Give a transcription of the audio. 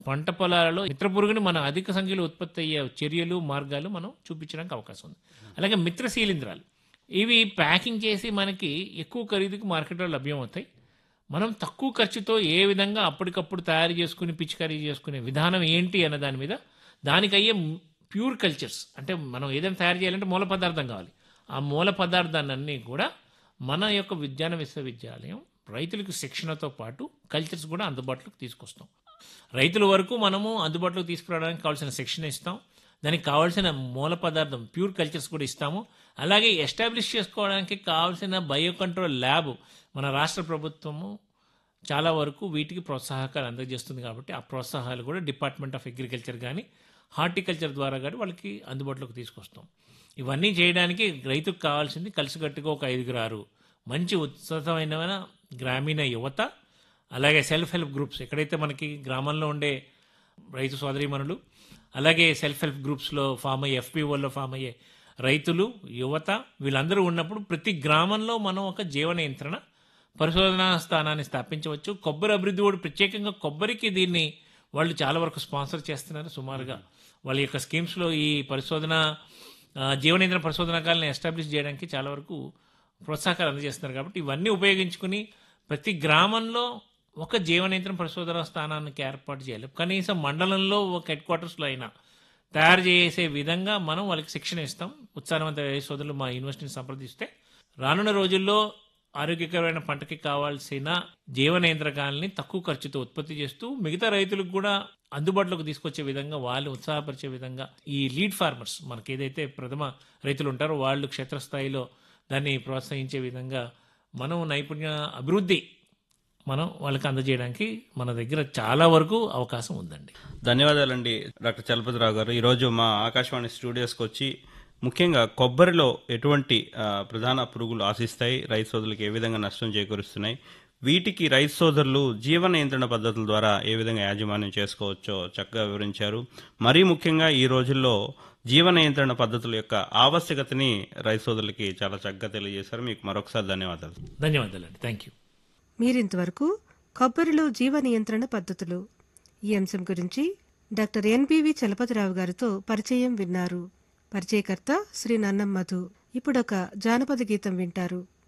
పంట పొలాలలో మిత్ర పురుగుని మనం అధిక సంఖ్యలో ఉత్పత్తి అయ్యే చర్యలు మార్గాలు మనం చూపించడానికి అవకాశం ఉంది అలాగే మిత్ర శీలింధ్రాలు ఇవి ప్యాకింగ్ చేసి మనకి ఎక్కువ ఖరీదుకి మార్కెట్లో లభ్యమవుతాయి మనం తక్కువ ఖర్చుతో ఏ విధంగా అప్పటికప్పుడు తయారు చేసుకుని పిచికారీ చేసుకునే విధానం ఏంటి అన్న దాని మీద దానికయ్యే ప్యూర్ కల్చర్స్ అంటే మనం ఏదైనా తయారు చేయాలంటే మూల పదార్థం కావాలి ఆ మూల పదార్థాలన్నీ కూడా మన యొక్క విజ్ఞాన విశ్వవిద్యాలయం రైతులకు శిక్షణతో పాటు కల్చర్స్ కూడా అందుబాటులోకి తీసుకొస్తాం రైతుల వరకు మనము అందుబాటులోకి తీసుకురావడానికి కావాల్సిన శిక్షణ ఇస్తాం దానికి కావాల్సిన మూల పదార్థం ప్యూర్ కల్చర్స్ కూడా ఇస్తాము అలాగే ఎస్టాబ్లిష్ చేసుకోవడానికి కావాల్సిన బయో కంట్రోల్ ల్యాబ్ మన రాష్ట్ర ప్రభుత్వము చాలా వరకు వీటికి ప్రోత్సాహకాలు అందజేస్తుంది కాబట్టి ఆ ప్రోత్సాహాలు కూడా డిపార్ట్మెంట్ ఆఫ్ అగ్రికల్చర్ కానీ హార్టికల్చర్ ద్వారా కానీ వాళ్ళకి అందుబాటులోకి తీసుకొస్తాం ఇవన్నీ చేయడానికి రైతుకు కావాల్సింది కలిసికట్టుగా ఒక ఐదుగురు ఆరు మంచి ఉత్సాహమైన గ్రామీణ యువత అలాగే సెల్ఫ్ హెల్ప్ గ్రూప్స్ ఎక్కడైతే మనకి గ్రామంలో ఉండే రైతు సోదరీమణులు అలాగే సెల్ఫ్ హెల్ప్ గ్రూప్స్లో ఫామ్ అయ్యే ఎఫ్పిఓల్లో ఫామ్ అయ్యే రైతులు యువత వీళ్ళందరూ ఉన్నప్పుడు ప్రతి గ్రామంలో మనం ఒక జీవన యంత్రణ పరిశోధనా స్థానాన్ని స్థాపించవచ్చు కొబ్బరి అభివృద్ధి కూడా ప్రత్యేకంగా కొబ్బరికి దీన్ని వాళ్ళు చాలా వరకు స్పాన్సర్ చేస్తున్నారు సుమారుగా వాళ్ళ యొక్క స్కీమ్స్లో ఈ పరిశోధన ఆ, జీవనేంద్ర పరిశోధనకాలను ఎస్టాబ్లిష్ చేయడానికి చాలా వరకు ప్రోత్సాహకాలు అందజేస్తున్నారు కాబట్టి ఇవన్నీ ఉపయోగించుకుని ప్రతి గ్రామంలో ఒక జీవనేంద్రం పరిశోధన స్థానానికి ఏర్పాటు చేయాలి కనీసం మండలంలో ఒక హెడ్ క్వార్టర్స్లో అయినా తయారు చేసే విధంగా మనం వాళ్ళకి శిక్షణ ఇస్తాం ఉత్సాహవంత వ్యవసాయ సోదరులు మా యూనివర్సిటీని సంప్రదిస్తే రానున్న రోజుల్లో ఆరోగ్యకరమైన పంటకి కావాల్సిన జీవనేంద్రకాలని తక్కువ ఖర్చుతో ఉత్పత్తి చేస్తూ మిగతా రైతులకు కూడా అందుబాటులోకి తీసుకొచ్చే విధంగా వాళ్ళు ఉత్సాహపరిచే విధంగా ఈ లీడ్ ఫార్మర్స్ మనకి ఏదైతే ప్రథమ రైతులు ఉంటారో వాళ్ళు క్షేత్రస్థాయిలో దాన్ని ప్రోత్సహించే విధంగా మనం నైపుణ్య అభివృద్ధి మనం వాళ్ళకి అందజేయడానికి మన దగ్గర చాలా వరకు అవకాశం ఉందండి ధన్యవాదాలండి డాక్టర్ చలపతిరావు గారు ఈరోజు మా ఆకాశవాణి స్టూడియోస్కి వచ్చి ముఖ్యంగా కొబ్బరిలో ఎటువంటి ఆ, ప్రధాన పురుగులు ఆశిస్తాయి రైతు సోదరులకు ఏ విధంగా నష్టం చేకూరుస్తున్నాయి వీటికి రైతు సోదరులు జీవన నియంత్రణ పద్ధతుల ద్వారా ఏ విధంగా యాజమాన్యం చేసుకోవచ్చో చక్కగా వివరించారు మరీ ముఖ్యంగా ఈ రోజుల్లో జీవన నియంత్రణ పద్ధతుల యొక్క ఆవశ్యకతని రైతు సోదరులకి చాలా చక్కగా తెలియజేశారు మీకు మరొకసారి ధన్యవాదాలు ధన్యవాదాలండి థ్యాంక్ యూ మీరింతవరకు కొబ్బరిలో జీవ నియంత్రణ పద్ధతులు ఈ అంశం గురించి డాక్టర్ ఎన్బివి చలపతిరావు గారితో పరిచయం విన్నారు పరిచయకర్త శ్రీ నన్నం మధు ఇప్పుడొక జానపద గీతం వింటారు